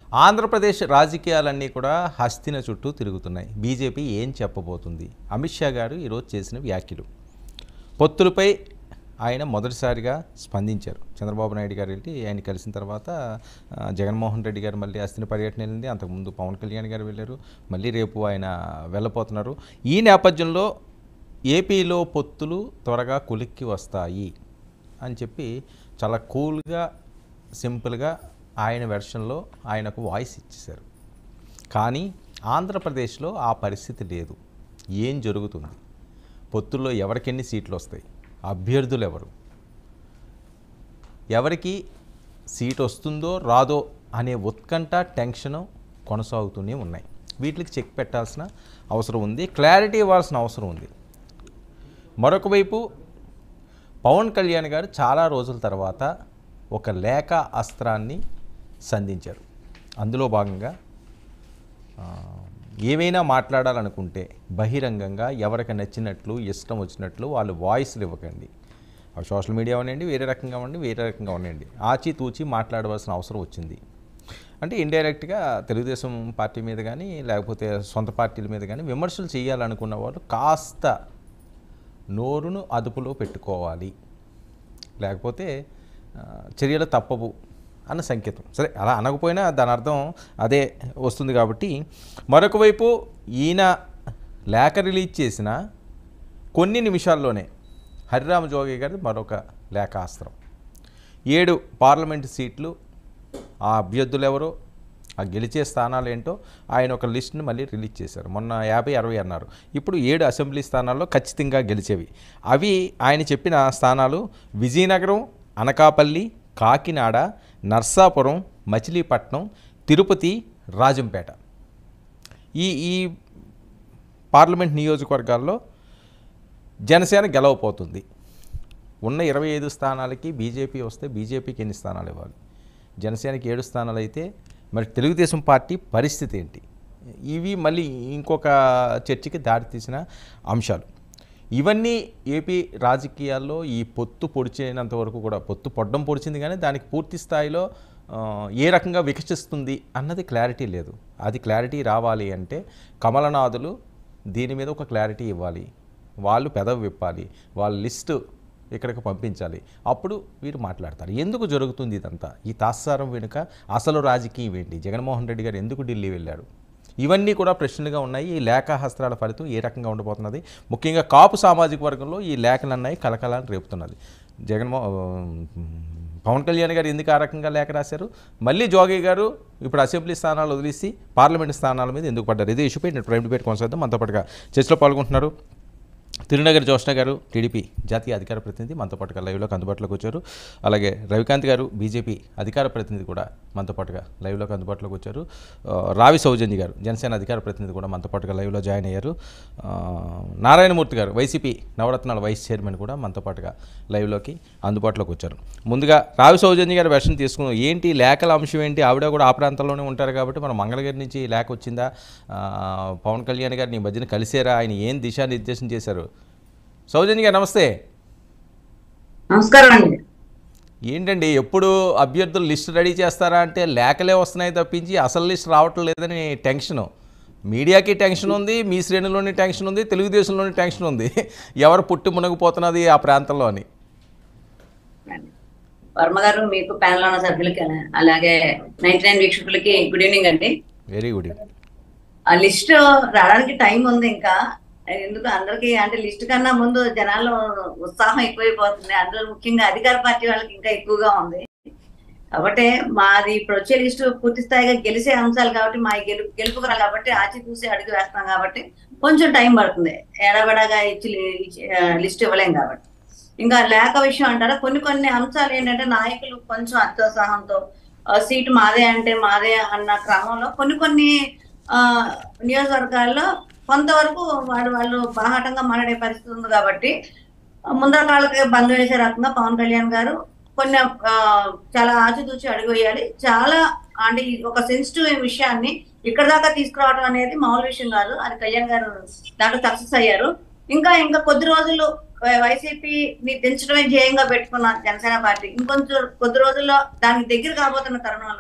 ఆంధ్రప్రదేశ్ రాజకీయాలన్నీ కూడా హస్తిన చుట్టూ తిరుగుతున్నాయి బీజేపీ ఏం చెప్పబోతుంది అమిత్ షా గారు ఈరోజు చేసిన వ్యాఖ్యలు పొత్తులపై ఆయన మొదటిసారిగా స్పందించారు చంద్రబాబు నాయుడు గారు వెళ్ళి ఆయన కలిసిన తర్వాత ఆ, జగన్మోహన్ రెడ్డి గారు మళ్ళీ హస్తిన పర్యటన వెళ్ళింది అంతకుముందు పవన్ కళ్యాణ్ గారు వెళ్ళారు మళ్ళీ రేపు ఆయన వెళ్ళబోతున్నారు ఈ నేపథ్యంలో ఏపీలో పొత్తులు త్వరగా కొలిక్కి వస్తాయి అని చెప్పి చాలా కూల్గా సింపుల్గా ఆయన వెర్షన్లో ఆయనకు వాయిస్ ఇచ్చేశారు కానీ ఆంధ్రప్రదేశ్లో ఆ పరిస్థితి లేదు ఏం జరుగుతుంది పొత్తుల్లో ఎవరికెన్ని సీట్లు వస్తాయి అభ్యర్థులు ఎవరు ఎవరికి సీట్ వస్తుందో రాదో అనే ఉత్కంఠ టెన్షన్ కొనసాగుతూనే ఉన్నాయి వీటికి చెక్ పెట్టాల్సిన అవసరం ఉంది క్లారిటీ ఇవ్వాల్సిన అవసరం ఉంది మరొక వైపు పవన్ కళ్యాణ్ గారు చాలా రోజుల తర్వాత ఒక లేఖ అస్త్రాన్ని సంధించారు అందులో భాగంగా ఆ, ఏమైనా మాట్లాడాలనుకుంటే బహిరంగంగా ఎవరికి నచ్చినట్లు ఇష్టం వచ్చినట్లు వాళ్ళు వాయిస్లు ఇవ్వకండి అవి సోషల్ మీడియా ఉండండి వేరే రకంగా ఉండండి వేరే రకంగా ఉండండి ఆచితూచి మాట్లాడవలసిన అవసరం వచ్చింది అంటే ఇండైరెక్ట్గా తెలుగుదేశం పార్టీ మీద కానీ లేకపోతే సొంత పార్టీల మీద కానీ విమర్శలు చేయాలనుకున్న వాళ్ళు కాస్త నోరును అదుపులో పెట్టుకోవాలి లేకపోతే ఆ, చర్యలు తప్పవు అన్న సంకేతం సరే అలా అనకపోయినా దాని అర్థం అదే వస్తుంది కాబట్టి మరొక వైపు ఈయన లేఖ రిలీజ్ చేసిన కొన్ని నిమిషాల్లోనే హరిరామ జోగి గారి మరొక లేఖాస్త్రం ఏడు పార్లమెంటు సీట్లు ఆ అభ్యర్థులు ఎవరో ఆ గెలిచే స్థానాలు ఏంటో ఆయన ఒక లిస్ట్ని మళ్ళీ రిలీజ్ చేశారు మొన్న యాభై అరవై అన్నారు ఇప్పుడు ఏడు అసెంబ్లీ స్థానాల్లో ఖచ్చితంగా గెలిచేవి అవి ఆయన చెప్పిన స్థానాలు విజయనగరం అనకాపల్లి కాకినాడ నర్సాపురం మచిలీపట్నం తిరుపతి రాజంపేట ఈ ఈ పార్లమెంట్ నియోజకవర్గాల్లో జనసేన గెలవపోతుంది ఉన్న ఇరవై ఐదు స్థానాలకి బీజేపీ వస్తే బీజేపీకి ఎన్ని స్థానాలు ఇవ్వాలి జనసేనకి ఏడు స్థానాలు అయితే మరి తెలుగుదేశం పార్టీ పరిస్థితి ఏంటి ఇవి మళ్ళీ ఇంకొక చర్చకి దారితీసిన అంశాలు ఇవన్నీ ఏపీ రాజకీయాల్లో ఈ పొత్తు పొడిచినంత వరకు కూడా పొత్తు పొడ్డం పొడిచింది కానీ దానికి పూర్తి స్థాయిలో ఆ, ఏ రకంగా వికసిస్తుంది అన్నది క్లారిటీ లేదు అది క్లారిటీ రావాలి అంటే కమలనాథులు దీని మీద ఒక క్లారిటీ ఇవ్వాలి వాళ్ళు పెదవి విప్పాలి వాళ్ళ లిస్టు ఇక్కడికి పంపించాలి అప్పుడు వీరు మాట్లాడతారు ఎందుకు జరుగుతుంది ఇదంతా ఈ తాత్సారం వెనుక అసలు రాజకీయం ఏంటి జగన్మోహన్ రెడ్డి గారు ఎందుకు ఢిల్లీ వెళ్ళారు ఇవన్నీ కూడా ప్రశ్నలుగా ఉన్నాయి ఈ లేఖాహస్త్రాల ఫలితం ఏ రకంగా ఉండబోతున్నది ముఖ్యంగా కాపు సామాజిక వర్గంలో ఈ లేఖలు అన్నాయి కలకలాన్ని రేపుతున్నది జగన్మో పవన్ కళ్యాణ్ గారు ఎందుకు ఆ రకంగా లేఖ రాశారు మళ్ళీ జోగి గారు ఇప్పుడు అసెంబ్లీ స్థానాలు వదిలేసి పార్లమెంట్ స్థానాల మీద ఎందుకు పడ్డారు ఇదే ఇష్యూపై నేను ప్రైమ్ డిబేట్ కొనసాగిద్దాం మనతో పాటుగా చర్చలో పాల్గొంటున్నారు తిరునగర్ జోష్ణ గారు టీడీపీ జాతీయ అధికార ప్రతినిధి మనతో పాటుగా లైవ్లోకి అందుబాటులోకి వచ్చారు అలాగే రవికాంత్ గారు బీజేపీ అధికార ప్రతినిధి కూడా మనతో పాటుగా లైవ్లోకి అందుబాటులోకి వచ్చారు ఆ, రావి సౌజన్య గారు జనసేన అధికార ప్రతినిధి కూడా మనతో పాటుగా లైవ్లో జాయిన్ అయ్యారు ఆ, నారాయణమూర్తి గారు వైసీపీ నవరత్నాల వైస్ చైర్మన్ కూడా మనతో పాటుగా లైవ్లోకి అందుబాటులోకి వచ్చారు ముందుగా రావి సౌజన్య గారి వెర్షన్ తీసుకున్నాం ఏంటి లేఖల అంశం ఏంటి ఆవిడ కూడా ఆ ప్రాంతంలోనే ఉంటారు కాబట్టి మన మంగళగిరి నుంచి ఈ లేఖ వచ్చిందా ఆ, పవన్ కళ్యాణ్ గారిని ఈ మధ్యన కలిసారా ఆయన ఏం దిశానిర్దేశం చేశారు సౌజన్య గారు నమస్తే నమస్కారం అండి ఏంటండి ఎప్పుడు అభ్యర్థులు లిస్ట్ రెడీ చేస్తారా అంటే లేఖలే వస్తున్నాయి తప్పించి అసలు లిస్ట్ రావటం లేదని టెన్షను మీడియాకి టెన్షన్ ఉంది మీ శ్రేణులోని టెన్షన్ ఉంది తెలుగుదేశంలోని టెన్షన్ ఉంది ఎవరు పుట్టి మునగిపోతున్నది ఆ ప్రాంతంలో అని వర్మ గారు మీకు ప్యానల్ ఉన్న సభ్యులకి అలాగే నైన్టీ నైన్ వీక్షకులకి గుడ్ ఈవినింగ్ అండి వెరీ గుడ్ ఆ లిస్ట్ రావడానికి టైం ఉంది ఇంకా ఎందుకు అందరికి అంటే లిస్ట్ కన్నా ముందు జనాల్లో ఉత్సాహం ఎక్కువైపోతుంది అందులో ముఖ్యంగా అధికార పార్టీ వాళ్ళకి ఇంకా ఎక్కువగా ఉంది కాబట్టి మాది ఇప్పుడు వచ్చే లిస్టు పూర్తి స్థాయిగా గెలిచే అంశాలు కాబట్టి మా గెలు గెలుపుకు రా- కాబట్టి ఆచి చూసి అడుగు వేస్తాం కాబట్టి కొంచెం టైం పడుతుంది ఎడబడగా ఇచ్చి లిస్ట్ ఇవ్వలేం కాబట్టి ఇంకా లేఖ విషయం అంటారా కొన్ని కొన్ని అంశాలు ఏంటంటే నాయకులు కొంచెం అత్యోత్సాహంతో ఆ, సీటు మాదే అంటే మాదే అన్న క్రమంలో కొన్ని కొన్ని ఆ నియోజకవర్గాల్లో కొంతవరకు వాడు వాళ్ళు బాహాటంగా మాట్లాడే పరిస్థితి ఉంది కాబట్టి ఆ, ముందర కాళ్ళకి బంద్ వేసే రకంగా పవన్ కళ్యాణ్ గారు కొన్ని ఆ, చాలా ఆచితూచి అడుగు వేయాలి చాలా అంటే ఈ ఒక సెన్సిటివ్ విషయాన్ని ఇక్కడ దాకా తీసుకురావడం అనేది మామూలు విషయం కాదు అది కళ్యాణ్ గారు దాంట్లో సక్సెస్ అయ్యారు ఇంకా ఇంకా కొద్ది రోజులు వైసీపీని దించడమే ధ్యేయంగా పెట్టుకున్న జనసేన పార్టీ ఇంకొంచెం కొద్ది రోజుల్లో దానికి దగ్గర కాబోతున్న తరుణంలో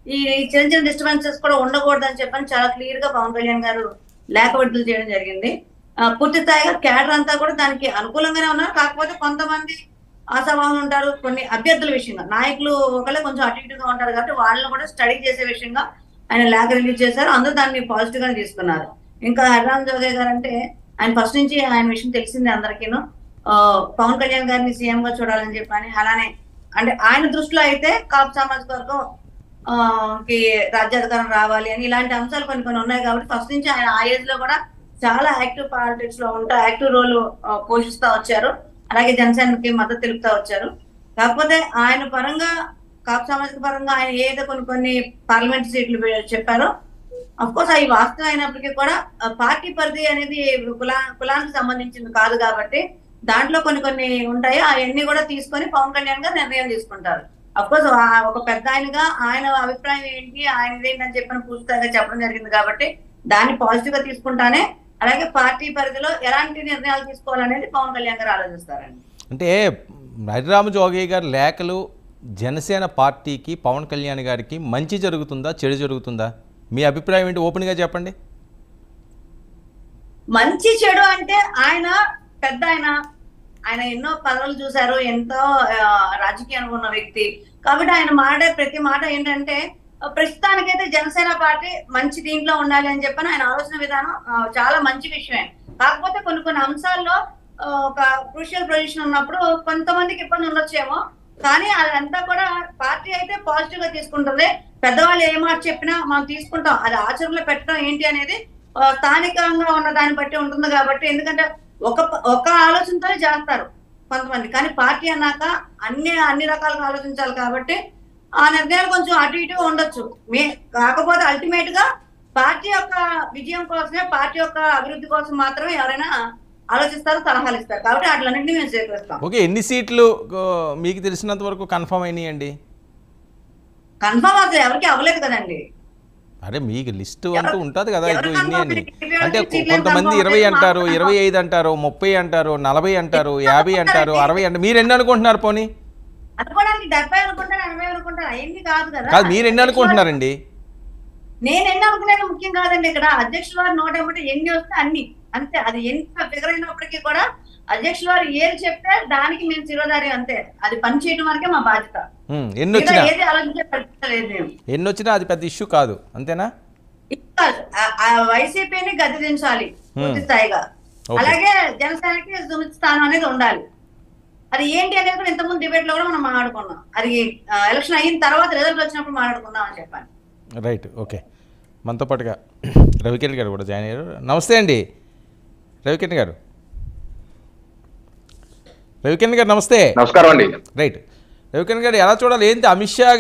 ఈ చిన్న చిన్న డిస్టర్బెన్సెస్ కూడా ఉండకూడదు అని చెప్పని చాలా క్లియర్ గా పవన్ కళ్యాణ్ గారు లేఖ విడుదల చేయడం జరిగింది ఆ, పూర్తి స్థాయిగా క్యాడర్ అంతా కూడా దానికి అనుకూలంగానే ఉన్నారు కాకపోతే కొంతమంది ఆశావాహులు ఉంటారు కొన్ని అభ్యర్థుల విషయంగా నాయకులు ఒకళ్ళే కొంచెం అటు ఇటుగా ఉంటారు కాబట్టి వాళ్ళని కూడా స్టడీ చేసే విషయంగా ఆయన లేఖ రిలీజ్ చేశారు అందరూ దాన్ని పాజిటివ్ గానే తీసుకున్నారు ఇంకా హరిరామ్ జోగే గారు అంటే ఆయన ఫస్ట్ నుంచి ఆయన విషయం తెలిసింది అందరికీను ఆ, పవన్ కళ్యాణ్ గారిని సీఎం గా చూడాలని చెప్పని అలానే అంటే ఆయన దృష్టిలో అయితే కాపు సామాజిక వర్గం ఆ, కి రాజ్యాధికారం రావాలి అని ఇలాంటి అంశాలు కొన్ని కొన్ని ఉన్నాయి కాబట్టి ఫస్ట్ నుంచి ఆయన ఆ ఏజ్ లో కూడా చాలా యాక్టివ్ పాలిటిక్స్ లో ఉంటా యాక్టివ్ రోల్ పోషిస్తా వచ్చారు అలాగే జనసేనకి మద్దతు తెలుపుతా వచ్చారు కాకపోతే ఆయన పరంగా కాపు సామాజిక పరంగా ఆయన ఏదో కొన్ని కొన్ని పార్లమెంట్ సీట్లు వే- చెప్పారో అఫ్ కోర్స్ అవి వాస్తవం అయినప్పటికీ కూడా ఆ, పార్టీ పరిధి అనేది కులా కులానికి సంబంధించింది కాదు కాబట్టి దాంట్లో కొన్ని కొన్ని ఉంటాయి అవన్నీ కూడా తీసుకొని పవన్ కళ్యాణ్ గారు నిర్ణయం తీసుకుంటారు అఫ్ కోర్స్ ఒక పెద్ద ఆయనగా ఆయన అభిప్రాయం ఏంటి ఆయన ఏంటని చెప్పని పూర్తిగా చెప్పడం జరిగింది కాబట్టి దాన్ని పాజిటివ్ గా తీసుకుంటానే అలాగే పార్టీ పరిధిలో ఎలాంటి నిర్ణయాలు తీసుకోవాలనేది పవన్ కళ్యాణ్ గారు ఆలోచిస్తారండి అంటే హరిరామ జోగి గారి లేఖలు జనసేన పార్టీకి పవన్ కళ్యాణ్ గారికి మంచి జరుగుతుందా చెడు జరుగుతుందా మీ అభిప్రాయం ఏంటి ఓపెన్గా చెప్పండి మంచి చెడు అంటే ఆయన పెద్ద ఆయన ఆయన ఎన్నో పదవులు చూశారు ఎంతో ఆ, రాజకీయ అనుభవం ఉన్న వ్యక్తి కాబట్టి ఆయన మాడే ప్రతి మాట ఏంటంటే ఆ, ప్రస్తుతానికైతే జనసేన పార్టీ మంచి దీంట్లో ఉండాలి అని చెప్పని ఆయన ఆలోచన విధానం ఆ, చాలా మంచి విషయమే కాకపోతే కొన్ని కొన్ని అంశాల్లో ఆ, ఒక క్రూషియల్ పొజిషన్ ఉన్నప్పుడు కొంతమందికి ఇబ్బంది ఉండొచ్చేమో కానీ అదంతా కూడా పార్టీ అయితే పాజిటివ్ గా తీసుకుంటుంది పెద్దవాళ్ళు ఏ మాట చెప్పినా మనం తీసుకుంటాం అది ఆచరణలో పెట్టడం ఏంటి అనేది ఆ, స్థానికంగా ఉన్న దాన్ని బట్టి ఉంటుంది కాబట్టి ఎందుకంటే ఒక ఒక ఆలోచనతోనే చేస్తారు కొంతమంది కానీ పార్టీ అన్నాక అన్ని అన్ని రకాలుగా ఆలోచించాలి కాబట్టి ఆ నిర్ణయాలు కొంచెం అటు ఇటు ఉండొచ్చు మే కాకపోతే అల్టిమేట్ గా పార్టీ యొక్క విజయం కోసమే పార్టీ యొక్క అభివృద్ధి కోసం మాత్రమే ఎవరైనా ఆలోచిస్తారు సలహాలు ఇస్తారు కాబట్టి అట్లన్నింటినీ మేము స్వీకరిస్తాం ఓకే ఎన్ని సీట్లు ఆ, మీకు తెలిసినంత వరకు కన్ఫర్మ్ అయినాయండి కన్ఫర్మ్ అసలు ఎవరికి అవ్వలేదు కదండి అరే మీకు లిస్ట్ అంటూ ఉంటుంది కదా ఎవరు ఇదిగో ఇన్ని అని confirm అంటే సీట్లు కొంతమంది confirm ఇరవై అయితే అంటారు మాకు ఇరవై ఐదు అంటారు ముప్పై అంటారు నలభై అంటారు యాభై అంటారు అరవై అంటారు మీరు ఎన్ని అనుకుంటున్నారు పోనీ అనుకోవడానికి డెబ్బై అనుకుంటాను ఎనభై అనుకుంటాను అవన్నీ కాదు కదా కాదు మీరు ఎన్ని అనుకుంటున్నారండి నేను ఎన్ని అనుకునేది ముఖ్యం కాదండి ఇక్కడ అధ్యక్షుల వారు నోట ఏమంటే ఎన్ని వస్తే అన్ని అంతే అది ఎంత ఫిగర్ అయినప్పటికీ కూడా అధ్యక్షుల వారు ఏది చెప్తే దానికి మేము శిరోధారి అంతే అది పని చేయడం వరకే మా బాధ్యత ఉమ్, ఎన్ని మిగతా వచ్చినా ఏది ఆలోచించే పరిస్థితి లేదు మేము ఎన్ని వచ్చినా అది పెద్ద ఇష్యూ కాదు అంతేనా ఇంకా ఆ- ఆ వైసీపీని గద్దె దించాలి పూర్తి Hmm. స్థాయిగా Okay. అలాగే జనసేనకి సుమిత్ స్థానం అనేది ఉండాలి అది ఏంటి అనేది కూడా ఇంతకుముందు డిబేట్ లో కూడా మనం మాట్లాడుకున్నాం అది ఎలక్షన్ అయిన తర్వాత రిజల్ట్ వచ్చినప్పుడు మాట్లాడుకుందాం అని చెప్పాను రైట్ ఓకే మనతో పాటుగా రవికిరణ్ గారు కూడా జాయిన్ అయ్యారు నమస్తే అండి రవికిరణ్ గారు రవికిరణ్ గారు నమస్తే నమస్కారం అండి రైట్ రవికిరణ్ గారు ఎలా చూడాలి ఏంటి అమిత్ షా